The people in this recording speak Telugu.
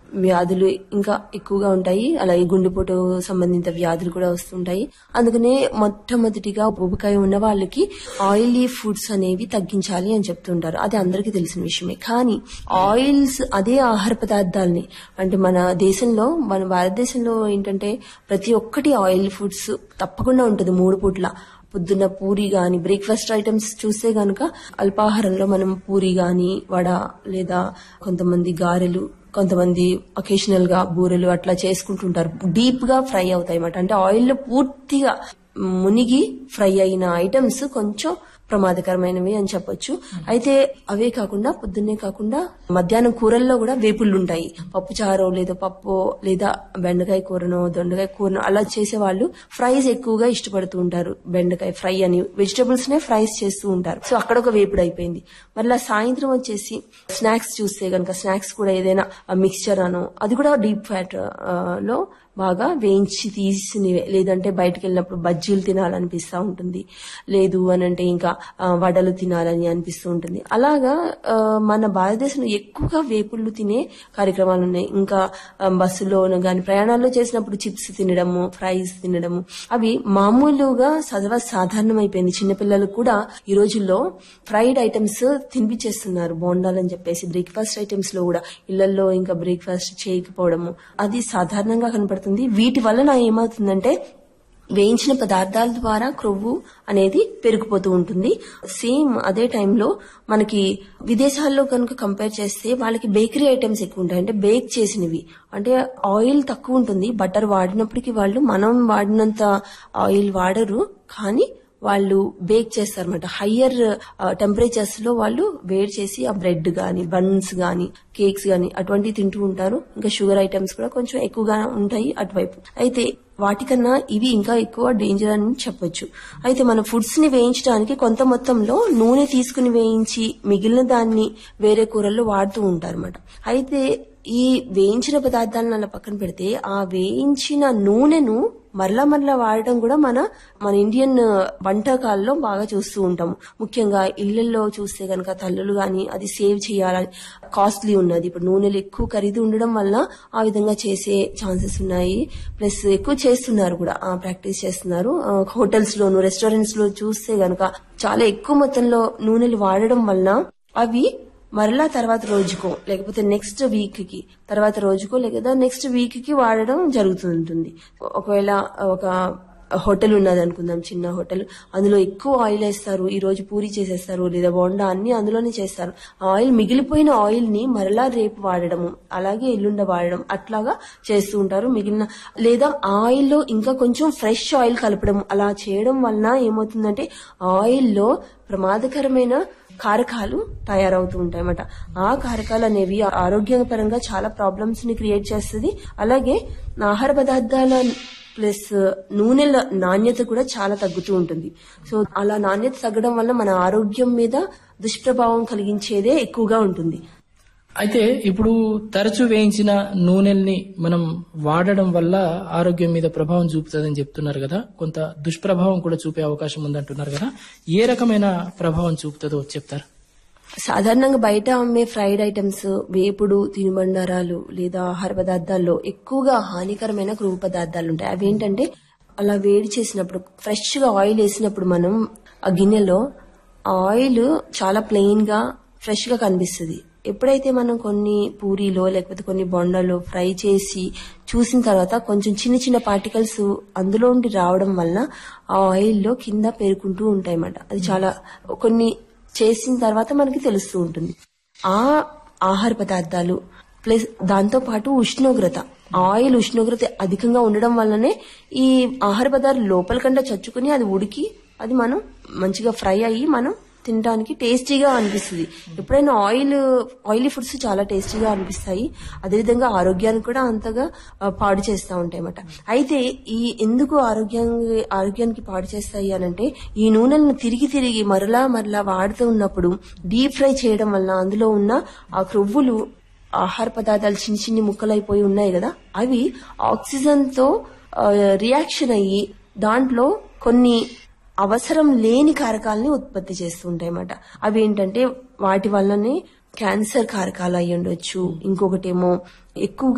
వ్యాధులు ఇంకా ఎక్కువగా ఉంటాయి అలాగే గుండెపోటు సంబంధిత వ్యాధులు కూడా వస్తుంటాయి అందుకనే మొట్టమొదటిగా ఊబకాయ ఉన్న వాళ్ళకి ఆయిలీ ఫుడ్స్ అనేవి తగ్గించాలి అని చెప్తుంటారు అది అందరికీ తెలిసిన విషయమే కానీ ఆయిల్స్ అదే ఆహార పదార్థాలని అంటే మన దేశంలో మన భారతదేశంలో ఏంటంటే ప్రతి ఒక్కటి ఆయిల్ ఫుడ్స్ తప్పకుండా ఉంటుంది మూడు పూట్ల పొద్దున్న పూరి గాని బ్రేక్ఫాస్ట్ ఐటమ్స్ చూస్తే గనుక అల్పాహారంలో మనం పూరి గాని వడ లేదా కొంతమంది గారెలు కొంతమంది అకేషనల్ గా బూరెలు అట్లా చేసుకుంటుంటారు డీప్ గా ఫ్రై అవుతాయి అన్నమాట అంటే ఆయిల్ లో పూర్తిగా మునిగి ఫ్రై అయిన ఐటమ్స్ కొంచెం ప్రమాదకరమైనవి అని చెప్పొచ్చు అయితే అవే కాకుండా పొద్దున్నే కాకుండా మధ్యాహ్నం కూరల్లో కూడా వేపుళ్ళు ఉంటాయి పప్పు చారో లేదా పప్పు లేదా బెండకాయ కూరనో దొండకాయ కూరనో అలా చేసే వాళ్ళు ఫ్రైస్ ఎక్కువగా ఇష్టపడుతూ ఉంటారు బెండకాయ ఫ్రై అని వెజిటబుల్స్ నే ఫ్రైస్ చేస్తూ ఉంటారు సో అక్కడ ఒక వేపుడు అయిపోయింది మళ్ళీ సాయంత్రం వచ్చేసి స్నాక్స్ చూస్తే గనక స్నాక్స్ కూడా ఏదైనా మిక్స్చర్ అనో అది కూడా డీప్ ఫ్యాట్ లో బాగా వేయించి తీసినవే లేదంటే బయటకు వెళ్ళినప్పుడు బజ్జీలు తినాలనిపిస్తూ ఉంటుంది లేదు అని అంటే ఇంకా ఆ, వడలు తినాలని అనిపిస్తూ ఉంటుంది అలాగా ఆ, మన భారతదేశంలో ఎక్కువగా వేపుళ్ళు తినే కార్యక్రమాలు ఉన్నాయి ఇంకా ఆ, బస్సులోను కానీ ప్రయాణాల్లో చేసినప్పుడు చిప్స్ తినడము ఫ్రైస్ తినడము అవి మామూలుగా సర్వ సాధారణమైపోయింది చిన్నపిల్లలకు కూడా ఈ రోజుల్లో ఫ్రైడ్ ఐటమ్స్ తినిపించేస్తున్నారు బోండాలని చెప్పేసి బ్రేక్ఫాస్ట్ ఐటమ్స్ లో కూడా ఇళ్లలో ఇంకా బ్రేక్ఫాస్ట్ చేయకపోవడము అది సాధారణంగా కనపడుతుంది వీటి వలన ఏమవుతుందంటే వేయించిన పదార్థాల ద్వారా క్రొవ్వు అనేది పెరిగిపోతూ ఉంటుంది సేమ్ అదే టైంలో మనకి విదేశాల్లో కనుక కంపేర్ చేస్తే వాళ్ళకి బేకరీ ఐటమ్స్ ఎక్కువ ఉంటాయి అంటే బేక్ చేసినవి అంటే ఆయిల్ తక్కువ ఉంటుంది బటర్ వాడినప్పటికీ వాళ్ళు మనం వాడినంత ఆయిల్ వాడరు కానీ వాళ్ళు బేక్ చేస్తారన్నమాట హయ్యర్ టెంపరేచర్స్ లో వాళ్ళు వేడి చేసి ఆ బ్రెడ్ గాని బన్స్ గాని కేక్స్ గాని అటువంటివి తింటూ ఉంటారు ఇంకా షుగర్ ఐటమ్స్ కూడా కొంచెం ఎక్కువగా ఉంటాయి అటువైపు అయితే వాటికన్నా ఇవి ఇంకా ఎక్కువ డేంజర్ అని చెప్పొచ్చు అయితే మన ఫుడ్స్ ని వేయించడానికి కొంత మొత్తంలో నూనె తీసుకుని వేయించి మిగిలిన దాన్ని వేరే కూరల్లో వాడుతూ ఉంటారన్నమాట అయితే ఈ వేయించిన పదార్థాలను అలా పక్కన పెడితే ఆ వేయించిన నూనెను మరలా మరలా వాడటం కూడా మన మన ఇండియన్ వంటకాల్లో బాగా చూస్తూ ఉంటాము ముఖ్యంగా ఇళ్లలో చూస్తే గనక తల్లులు గాని అది సేవ్ చేయాలని కాస్ట్లీ ఉన్నది ఇప్పుడు నూనెలు ఎక్కువ ఖరీదు ఉండడం వల్ల ఆ విధంగా చేసే ఛాన్సెస్ ఉన్నాయి ప్లస్ ఎక్కువ చేస్తున్నారు కూడా ఆ ప్రాక్టీస్ చేస్తున్నారు హోటల్స్ లోను రెస్టారెంట్స్ లో చూస్తే గనక చాలా ఎక్కువ మొత్తంలో నూనెలు వాడడం వలన అవి మరలా తర్వాత రోజుకో లేకపోతే నెక్స్ట్ వీక్ కి తర్వాత రోజుకో లేదా నెక్స్ట్ వీక్ కి వాడడం జరుగుతుంటుంది ఒకవేళ ఒక హోటల్ ఉన్నది అనుకుందాం చిన్న హోటల్ అందులో ఎక్కువ ఆయిల్ వేస్తారు ఈ రోజు పూరి చేసేస్తారు లేదా బోండా అన్ని అందులోనే చేస్తారు ఆ ఆయిల్ మిగిలిపోయిన ఆయిల్ ని మరలా రేపు వాడడము అలాగే ఎల్లుండ వాడడం అట్లాగా చేస్తూ ఉంటారు మిగిలిన లేదా ఆ ఆయిల్ లో ఇంకా కొంచెం ఫ్రెష్ ఆయిల్ కలపడం అలా చేయడం వలన ఏమవుతుందంటే ఆయిల్ లో ప్రమాదకరమైన కారకాలు తయారవుతూ ఉంటాయి అన్నమాట ఆ కారకాలు అనేవి ఆరోగ్యపరంగా చాలా ప్రాబ్లమ్స్ ని క్రియేట్ చేస్తుంది అలాగే ఆహార పదార్థాల ప్లస్ నూనెల నాణ్యత కూడా చాలా తగ్గుతూ ఉంటుంది సో అలా నాణ్యత తగ్గడం వల్ల మన ఆరోగ్యం మీద దుష్ప్రభావం కలిగించేదే ఎక్కువగా ఉంటుంది అయితే ఇప్పుడు తరచు వేయించిన నూనెల్ని మనం వాడడం వల్ల ఆరోగ్యం మీద ప్రభావం చూపుతుందని చెప్తున్నారు కదా కొంత దుష్ప్రభావం కూడా చూపే అవకాశం ఉందంటున్నారు కదా ఏ రకమైన ప్రభావం చూపుతుందో చెప్తారా సాధారణంగా బయట అమ్మే ఫ్రైడ్ ఐటమ్స్ వేపుడు తినుబండారాలు లేదా ఆహార పదార్థాల్లో ఎక్కువగా హానికరమైన క్రూవ పదార్థాలు ఉంటాయి అవి ఏంటంటే అలా వేడి చేసినప్పుడు ఫ్రెష్ గా ఆయిల్ వేసినప్పుడు మనం ఆ గిన్నెలో ఆయిల్ చాలా ప్లెయిన్ గా ఫ్రెష్ గా కనిపిస్తుంది ఎప్పుడైతే మనం కొన్ని పూరీలో లేకపోతే కొన్ని బొండలో ఫ్రై చేసి చూసిన తర్వాత కొంచెం చిన్న చిన్న పార్టికల్స్ అందులో ఉండి రావడం వలన ఆ ఆయిల్లో కింద పేరుకుంటూ ఉంటాయి అన్నమాట అది చాలా కొన్ని చేసిన తర్వాత మనకి తెలుస్తూ ఉంటుంది ఆ ఆహార పదార్థాలు ప్లస్ దాంతో పాటు ఉష్ణోగ్రత ఆయిల్ ఉష్ణోగ్రత అధికంగా ఉండడం వల్లనే ఈ ఆహార పదార్థాలు లోపల కంటే చచ్చుకుని అది ఉడికి అది మనం మంచిగా ఫ్రై అయ్యి మనం తినడానికి టేస్టీగా అనిపిస్తుంది ఎప్పుడైనా ఆయిల్ ఆయిలీ ఫుడ్స్ చాలా టేస్టీగా అనిపిస్తాయి అదేవిధంగా ఆరోగ్యానికి కూడా అంతగా ఆ, పాడు చేస్తూ ఉంటాయి అన్నమాట అయితే ఈ ఎందుకు ఆరోగ్యానికి ఆరోగ్యానికి పాడు చేస్తాయి అనంటే ఈ నూనెలను తిరిగి తిరిగి మరలా మరలా వాడుతూ ఉన్నప్పుడు డీప్ ఫ్రై చేయడం వల్ల అందులో ఉన్న ఆ క్రొవ్వులు ఆహార పదార్థాలు చిన్న చిన్ని ముక్కలైపోయి ఉన్నాయి కదా అవి ఆక్సిజన్ తో ఆ, రియాక్షన్ అయ్యి దాంట్లో కొన్ని అవసరం లేని కారకాలని ఉత్పత్తి చేస్తుంటాయి అన్నమాట అవి ఏంటంటే వాటి వల్లనే క్యాన్సర్ కారకాలు అయి ఉండొచ్చు ఇంకొకటేమో ఎక్కువగా